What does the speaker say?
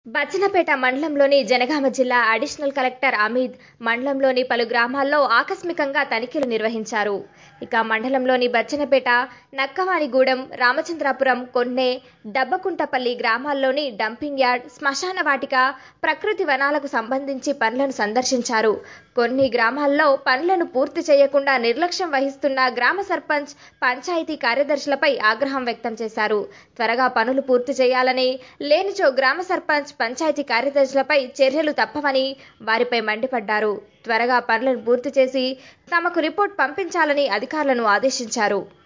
బచ్చన్నపేట మండలంలోని జనగామ జిల్లా additional collector అమీద్ మండలంలోని పలు గ్రామాల్లో ఆకస్మికంగా తనిఖీలు నిర్వహించారు ఇక మండలంలోని బచ్చన్నపేట నక్కవానిగూడెం రామచంద్రాపురం కొన్నే దబ్బకుంటపల్లి గ్రామాల్లోని డంపింగ్ యార్డ్ శ్మశాన వాటిక ప్రకృతి వనాలకు సంబంధించి పనులను సందర్శించారు కొన్ని గ్రామాల్లో పనులను పూర్తి చేయకుండా నిర్లక్ష్యం వహిస్తున్న గ్రామ సర్పంచ్ పంచాయతీ కార్యదర్శులపై ఆగ్రహం వ్యక్తం చేశారు త్వరగా పనులు పూర్తి చేయాలని లేనిచో గ్రామ సర్పంచ్ పంచాయతీ కార్యదర్శులపై చర్యలు తప్పవని వారిపై మండిపడ్డారు త్వరగా పనులను పూర్తి చేసి తమకు రిపోర్ట్ పంపించాలని అధికారులను ఆదేశించారు